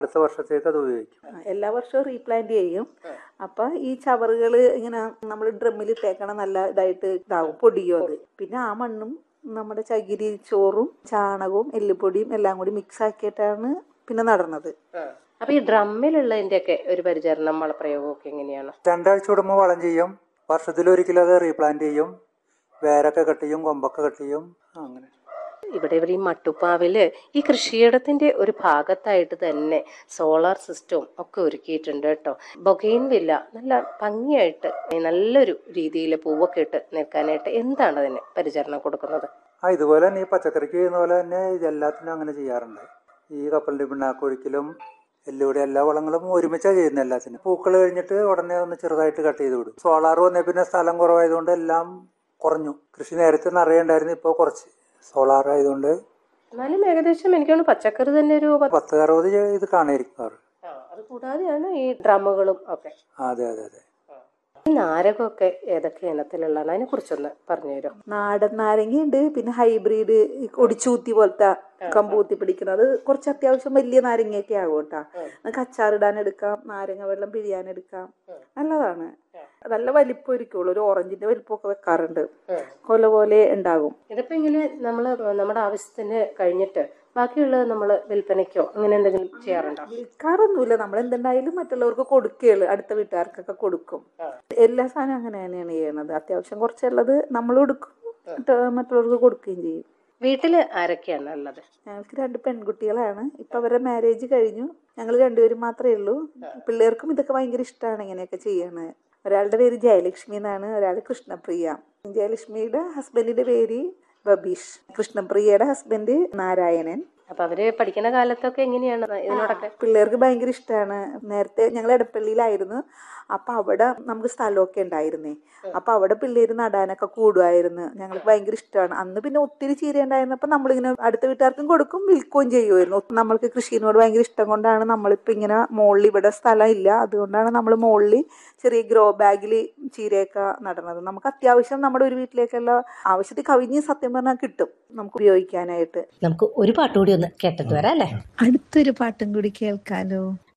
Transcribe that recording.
അടുത്ത വർഷത്തേക്ക് അത് ഉപയോഗിക്കും ആ, എല്ലാ വർഷവും റീപ്ലാന്റ് ചെയ്യും അപ്പൊ ഈ ചവറുകൾ ഇങ്ങനെ നമ്മൾ ഡ്രമ്മിൽ ഇട്ടേക്കണം നല്ല ഇതായിട്ട് ഇതാവും പൊടിയും അത് പിന്നെ ആ മണ്ണും നമ്മുടെ ചകിരി ചോറും ചാണകവും എല്ലുപൊടിയും എല്ലാം കൂടി മിക്സ് ആക്കിയിട്ടാണ് പിന്നെ നടണത് അപ്പൊ ഈ ഡ്രമ്മിലുള്ളതിന്റെ ഒക്കെ ഒരു പരിചരണം വളപ്രയോഗവും ഒക്കെ എങ്ങനെയാണ് രണ്ടാഴ്ച കൂടുമ്പോൾ വളം ചെയ്യും വർഷത്തിലൊരിക്കലും അത് റീപ്ലാന്റ് ചെയ്യും വേരൊക്കെ കട്ട് ചെയ്യും കൊമ്പൊക്കെ കട്ട് ചെയ്യും അങ്ങനെ ഇവിടെ ഇവിടെ ഈ മട്ടുപ്പാവില് ഈ കൃഷിയിടത്തിന്റെ ഒരു ഭാഗത്തായിട്ട് തന്നെ സോളാർ സിസ്റ്റവും ഒക്കെ ഒരുക്കിയിട്ടുണ്ട് കേട്ടോ ബൊഗെയിൻ വില്ല നല്ല ഭംഗിയായിട്ട് നല്ലൊരു രീതിയിൽ പൂവൊക്കെ ഇട്ട് നിൽക്കാനായിട്ട് എന്താണ് അതിന് പരിചരണം കൊടുക്കുന്നത് ആ ഇതുപോലെ തന്നെ ഈ പച്ചക്കറിക്ക് ചെയ്യുന്ന പോലെ തന്നെ ഇതെല്ലാത്തിനും അങ്ങനെ ചെയ്യാറുണ്ട് ഈ കപ്പലിൻ്റെ പിണ്ണാക്കൊഴിക്കലും എല്ലുകൂടി എല്ലാ വളങ്ങളും ഒരുമിച്ചാണ് ചെയ്യുന്നത് എല്ലാത്തിനും പൂക്കൾ കഴിഞ്ഞിട്ട് ഉടനെ ഒന്ന് ചെറുതായിട്ട് കട്ട് ചെയ്ത് വിടും സോളാർ വന്നേ പിന്നെ സ്ഥലം കുറവായതുകൊണ്ട് എല്ലാം കുറഞ്ഞു കൃഷി നേരത്തെ നിറയുണ്ടായിരുന്നു ഇപ്പോൾ കുറച്ച് സോളാർ ആയതുകൊണ്ട് എന്നാലും ഏകദേശം എനിക്ക് തോന്നുന്നു പച്ചക്കറി തന്നെ ഒരു പത്ത്- പത്ത് അറുപത് ഇത് കാണായിരിക്കും അവർ ആ, അത് കൂടാതെയാണ് ഈ ഡ്രമ്മുകളും ഒക്കെ അതെ അതെ അതെ ഈ നാരകമൊക്കെ ഏതൊക്കെ ഇനത്തിലുള്ളതാണ് അതിനെ കുറിച്ചൊന്ന് പറഞ്ഞു തരും നാടൻ നാരങ്ങയുണ്ട് പിന്നെ ഹൈബ്രിഡ് ഒടിച്ചൂത്തി പോലത്തെ കമ്പൂത്തി പിടിക്കുന്നത് കുറച്ച് അത്യാവശ്യം വലിയ നാരങ്ങയൊക്കെ ആകും കേട്ടാ നമുക്ക് അച്ചാറിടാൻ എടുക്കാം നാരങ്ങ വെള്ളം പിഴിയാൻ എടുക്കാം നല്ലതാണ് നല്ല വലിപ്പം ഇരിക്കുള്ളൂ ഒരു ഓറഞ്ചിന്റെ വലിപ്പമൊക്കെ വെക്കാറുണ്ട് കൊല പോലെ ഉണ്ടാകും ഇതിപ്പോ ഇങ്ങനെ നമ്മൾ നമ്മുടെ ആവശ്യത്തിന് കഴിഞ്ഞിട്ട് ബാക്കിയുള്ളത് നമ്മൾ വിൽപ്പനയ്ക്കോ അങ്ങനെ എന്തെങ്കിലും ചെയ്യാറുണ്ടോ വിൽക്കാറൊന്നുമില്ല നമ്മൾ എന്തുണ്ടായാലും മറ്റുള്ളവർക്ക് കൊടുക്കുകയുള്ളു അടുത്ത വീട്ടുകാർക്കൊക്കെ കൊടുക്കും എല്ലാ സാധനവും അങ്ങനെ തന്നെയാണ് ചെയ്യണത് അത്യാവശ്യം കുറച്ചുള്ളത് നമ്മൾ കൊടുക്കും മറ്റ് മറ്റുള്ളവർക്ക് കൊടുക്കുകയും ചെയ്യും വീട്ടില് ആരൊക്കെയാണ് ഉള്ളത് ഞങ്ങൾക്ക് രണ്ട് പെൺകുട്ടികളാണ് ഇപ്പൊ അവരുടെ മാരേജ് കഴിഞ്ഞു ഞങ്ങൾ രണ്ടുപേരും മാത്രമേ ഉള്ളൂ പിള്ളേർക്കും ഇതൊക്കെ ഭയങ്കര ഇഷ്ടമാണ് ഇങ്ങനെയൊക്കെ ചെയ്യണത് ഒരാളുടെ പേര് ജയലക്ഷ്മി എന്നാണ് ഒരാൾ കൃഷ്ണപ്രിയ ജയലക്ഷ്മിയുടെ ഹസ്ബൻഡിന്റെ പേര് ബബീഷ് കൃഷ്ണപ്രിയയുടെ ഹസ്ബൻഡ് നാരായണൻ അപ്പൊ അവര് പഠിക്കുന്ന കാലത്തൊക്കെ എങ്ങനെയാണ് ഇതിനോടൊക്കെ പിള്ളേർക്ക് ഭയങ്കര ഇഷ്ടമാണ് നേരത്തെ ഞങ്ങൾ എടപ്പള്ളിയിലായിരുന്നു അപ്പൊ അവിടെ നമുക്ക് സ്ഥലമൊക്കെ ഉണ്ടായിരുന്നേ അപ്പൊ അവിടെ പിള്ളേര് നടാനൊക്കെ കൂടുമായിരുന്നു ഞങ്ങൾക്ക് ഭയങ്കര ഇഷ്ടമാണ് അന്ന് പിന്നെ ഒത്തിരി ചീര ഉണ്ടായിരുന്നപ്പോ നമ്മളിങ്ങനെ അടുത്ത വീട്ടുകാർക്കും കൊടുക്കും വിൽക്കുകയും ചെയ്യുമായിരുന്നു ഒത്ത് നമ്മൾക്ക് കൃഷിനോട് ഭയങ്കര ഇഷ്ടം കൊണ്ടാണ് നമ്മളിപ്പോ ഇങ്ങനെ മുകളിൽ ഇവിടെ സ്ഥലം ഇല്ല അതുകൊണ്ടാണ് നമ്മൾ മുകളിൽ ചെറിയ ഗ്രോ ബാഗിൽ ചീരയൊക്കെ നടണത് നമുക്ക് അത്യാവശ്യം നമ്മുടെ ഒരു വീട്ടിലേക്കുള്ള ആവശ്യത്തിൽ കവിഞ്ഞ് സത്യം പറഞ്ഞാൽ കിട്ടും നമുക്ക് ഉപയോഗിക്കാനായിട്ട് നമുക്ക് ഒരു പാട്ട് കൂടി ഒന്ന് കേട്ടിട്ട് വരാം അല്ലേ അടുത്തൊരു പാട്ടും കൂടി കേൾക്കാലോ